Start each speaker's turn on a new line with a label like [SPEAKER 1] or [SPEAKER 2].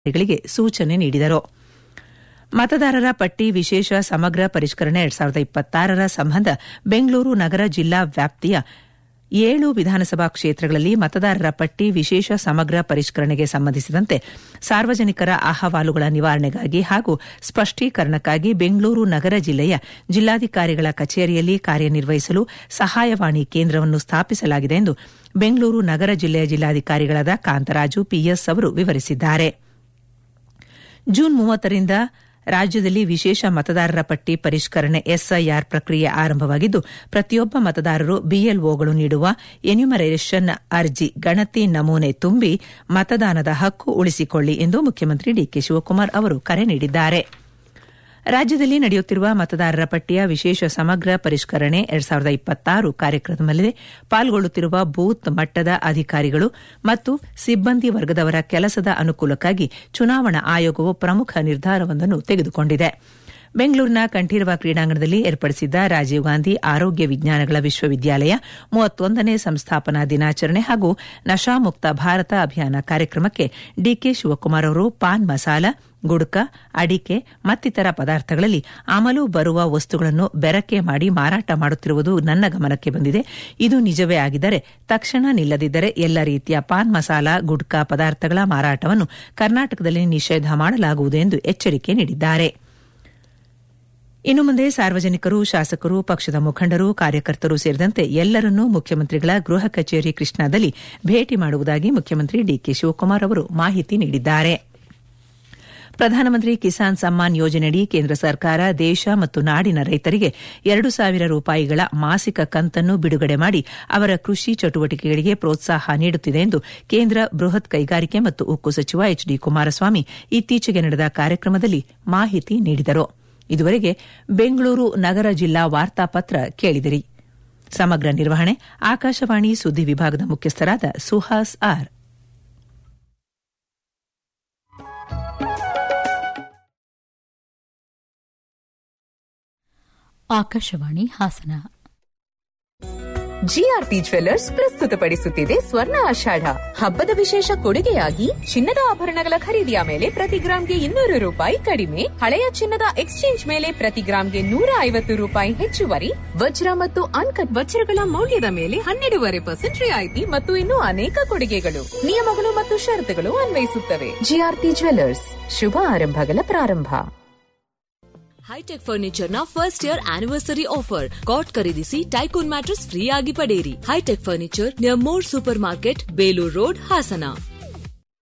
[SPEAKER 1] ಜಿಲ್ಲಾಧಿಕಾರಿಗಳಿಗೆ ಸೂಚನೆ ನೀಡಿದರು ಮತದಾರರ ಪಟ್ಟಿ ವಿಶೇಷ ಸಮಗ್ರ ಪರಿಷ್ಕರಣೆ ಎರಡ್ ಸಾವಿರದ ಇಪ್ಪತ್ತಾರರ ಸಂಬಂಧ ಬೆಂಗಳೂರು ನಗರ ಜಿಲ್ಲಾ ವ್ಯಾಪ್ತಿಯ ಏಳು ವಿಧಾನಸಭಾ ಕ್ಷೇತ್ರಗಳಲ್ಲಿ ಮತದಾರರ ಪಟ್ಟಿ ವಿಶೇಷ ಸಮಗ್ರ ಪರಿಷ್ಕರಣೆಗೆ ಸಂಬಂಧಿಸಿದಂತೆ ಸಾರ್ವಜನಿಕರ ಅಹವಾಲುಗಳ ನಿವಾರಣೆಗಾಗಿ ಹಾಗೂ ಸ್ಪಷ್ಟೀಕರಣಕ್ಕಾಗಿ ಬೆಂಗಳೂರು ನಗರ ಜಿಲ್ಲೆಯ ಜಿಲ್ಲಾಧಿಕಾರಿಗಳ ಕಚೇರಿಯಲ್ಲಿ ಕಾರ್ಯನಿರ್ವಹಿಸಲು ಸಹಾಯವಾಣಿ ಕೇಂದ್ರವನ್ನು ಸ್ಥಾಪಿಸಲಾಗಿದೆ ಎಂದು ಬೆಂಗಳೂರು ನಗರ ಜಿಲ್ಲೆಯ ಜಿಲ್ಲಾಧಿಕಾರಿಗಳಾದ ಕಾಂತರಾಜು ಪಿಎಸ್ ಅವರು ವಿವರಿಸಿದ್ದಾರೆ ಜೂನ್ ಮೂವತ್ತರಿಂದ ರಾಜ್ಯದಲ್ಲಿ ವಿಶೇಷ ಮತದಾರರ ಪಟ್ಟಿ ಪರಿಷ್ಕರಣೆ ಎಸ್ಐಆರ್ ಪ್ರಕ್ರಿಯೆ ಆರಂಭವಾಗಿದ್ದು ಪ್ರತಿಯೊಬ್ಬ ಮತದಾರರು ಬಿಎಲ್ಒಗಳು ನೀಡುವ ಎನ್ಯುಮರೇಷನ್ ಅರ್ಜಿ ಗಣತಿ ನಮೂನೆ ತುಂಬಿ ಮತದಾನದ ಹಕ್ಕು ಉಳಿಸಿಕೊಳ್ಳಿ ಎಂದು ಮುಖ್ಯಮಂತ್ರಿ ಡಿಕೆ ಶಿವಕುಮಾರ್ ಅವರು ಕರೆ ನೀಡಿದ್ದಾರೆ ರಾಜ್ಯದಲ್ಲಿ ನಡೆಯುತ್ತಿರುವ ಮತದಾರರ ಪಟ್ಟಿಯ ವಿಶೇಷ ಸಮಗ್ರ ಪರಿಷ್ಕರಣೆ ಎರಡ್ ಸಾವಿರದ ಇಪ್ಪತ್ತಾರು ಕಾರ್ಯಕ್ರಮದಲ್ಲಿ ಪಾಲ್ಗೊಳ್ಳುತ್ತಿರುವ ಬೂತ್ ಮಟ್ಟದ ಅಧಿಕಾರಿಗಳು ಮತ್ತು ಸಿಬ್ಬಂದಿ ವರ್ಗದವರ ಕೆಲಸದ ಅನುಕೂಲಕ್ಕಾಗಿ ಚುನಾವಣಾ ಆಯೋಗವು ಪ್ರಮುಖ ನಿರ್ಧಾರವೊಂದನ್ನು ತೆಗೆದುಕೊಂಡಿದೆ ಬೆಂಗಳೂರಿನ ಕಂಠೀರವ ಕ್ರೀಡಾಂಗಣದಲ್ಲಿ ಏರ್ಪಡಿಸಿದ್ದ ರಾಜೀವ್ ಗಾಂಧಿ ಆರೋಗ್ಯ ವಿಜ್ಞಾನಗಳ ವಿಶ್ವವಿದ್ಯಾಲಯ ಮೂವತ್ತೊಂದನೇ ಸಂಸ್ಥಾಪನಾ ದಿನಾಚರಣೆ ಹಾಗೂ ನಶಾಮುಕ್ತ ಭಾರತ ಅಭಿಯಾನ ಕಾರ್ಯಕ್ರಮಕ್ಕೆ ಡಿಕೆ ಶಿವಕುಮಾರ್ ಅವರು ಪಾನ್ ಮಸಾಲ ಗುಡ್ಕ ಅಡಿಕೆ ಮತ್ತಿತರ ಪದಾರ್ಥಗಳಲ್ಲಿ ಅಮಲು ಬರುವ ವಸ್ತುಗಳನ್ನು ಬೆರಕೆ ಮಾಡಿ ಮಾರಾಟ ಮಾಡುತ್ತಿರುವುದು ನನ್ನ ಗಮನಕ್ಕೆ ಬಂದಿದೆ ಇದು ನಿಜವೇ ಆಗಿದ್ದರೆ ತಕ್ಷಣ ನಿಲ್ಲದಿದ್ದರೆ ಎಲ್ಲ ರೀತಿಯ ಪಾನ್ ಮಸಾಲ ಗುಡ್ಕಾ ಪದಾರ್ಥಗಳ ಮಾರಾಟವನ್ನು ಕರ್ನಾಟಕದಲ್ಲಿ ನಿಷೇಧ ಮಾಡಲಾಗುವುದು ಎಂದು ಎಚ್ಚರಿಕೆ ನೀಡಿದ್ದಾರೆ ಇನ್ನು ಮುಂದೆ ಸಾರ್ವಜನಿಕರು ಶಾಸಕರು ಪಕ್ಷದ ಮುಖಂಡರು ಕಾರ್ಯಕರ್ತರು ಸೇರಿದಂತೆ ಎಲ್ಲರನ್ನೂ ಮುಖ್ಯಮಂತ್ರಿಗಳ ಗೃಹ ಕಚೇರಿ ಕೃಷ್ಣಾದಲ್ಲಿ ಭೇಟಿ ಮಾಡುವುದಾಗಿ ಮುಖ್ಯಮಂತ್ರಿ ಡಿಕೆ ಶಿವಕುಮಾರ್ ಅವರು ಮಾಹಿತಿ ನೀಡಿದ್ದಾರೆ ಪ್ರಧಾನಮಂತ್ರಿ ಕಿಸಾನ್ ಸಮ್ಮಾನ್ ಯೋಜನೆಯಡಿ ಕೇಂದ್ರ ಸರ್ಕಾರ ದೇಶ ಮತ್ತು ನಾಡಿನ ರೈತರಿಗೆ ಎರಡು ಸಾವಿರ ರೂಪಾಯಿಗಳ ಮಾಸಿಕ ಕಂತನ್ನು ಬಿಡುಗಡೆ ಮಾಡಿ ಅವರ ಕೃಷಿ ಚಟುವಟಿಕೆಗಳಿಗೆ ಪ್ರೋತ್ಸಾಹ ನೀಡುತ್ತಿದೆ ಎಂದು ಕೇಂದ್ರ ಬೃಹತ್ ಕೈಗಾರಿಕೆ ಮತ್ತು ಉಕ್ಕು ಸಚಿವ ಎಚ್ ಡಿ ಕುಮಾರಸ್ವಾಮಿ ಇತ್ತೀಚೆಗೆ ನಡೆದ ಕಾರ್ಯಕ್ರಮದಲ್ಲಿ ಮಾಹಿತಿ ನೀಡಿದರು ಇದುವರೆಗೆ ಬೆಂಗಳೂರು ನಗರ ಜಿಲ್ಲಾ ವಾರ್ತಾಪತ್ರ ಕೇಳಿದಿರಿ ಸಮಗ್ರ ನಿರ್ವಹಣೆ ಆಕಾಶವಾಣಿ ಸುದ್ದಿ ವಿಭಾಗದ ಮುಖ್ಯಸ್ಥರಾದ Suhas R
[SPEAKER 2] Akashvani Hassan
[SPEAKER 3] GRP jewellers ಪ್ರಸ್ತುತಪಡಿಸುತ್ತಿದೆ ಸ್ವರ್ಣ ಆಷಾಢ ಹಬ್ಬದ ವಿಶೇಷ ಕೊಡುಗೆಯಾಗಿ ಚಿನ್ನದ ಆಭರಣಗಳ ಖರೀದಿಯ ಮೇಲೆ ಪ್ರತಿ ಗ್ರಾಂಗೆ ಇನ್ನೂರು ರೂಪಾಯಿ ಕಡಿಮೆ ಹಳೆಯ ಚಿನ್ನದ ಎಕ್ಸ್ಚೇಂಜ್ ಮೇಲೆ ಪ್ರತಿ ಗ್ರಾಂಗೆ ನೂರ ಐವತ್ತು ರೂಪಾಯಿ ಹೆಚ್ಚುವರಿ ವಜ್ರ ಮತ್ತು ಅನ್ಕಟ್ ವಜ್ರಗಳ ಮೌಲ್ಯದ ಮೇಲೆ ಹನ್ನೆರಡೂವರೆ ಪರ್ಸೆಂಟ್ ರಿಯಾಯಿತಿ ಮತ್ತು ಇನ್ನೂ ಅನೇಕ ಕೊಡುಗೆಗಳು ನಿಯಮಗಳು ಮತ್ತು ಷರತ್ತುಗಳು ಅನ್ವಯಿಸುತ್ತವೆ ಜಿಆರ್ಪಿ ಜ್ವೆಲ್ಲರ್ಸ್ ಶುಭ ಆರಂಭಗಳ ಪ್ರಾರಂಭ
[SPEAKER 4] ಹೈಟೆಕ್ ಫರ್ನಿಚರ್ ನ first year anniversary offer cot ಖರೀದಿಸಿ ಟೈಕೋನ್ ಮ್ಯಾಟ್ರೆಸ್ ಫ್ರೀ ಆಗಿ ಪಡೆಯಿರಿ hi tech furniture near More super market Belur road Hassan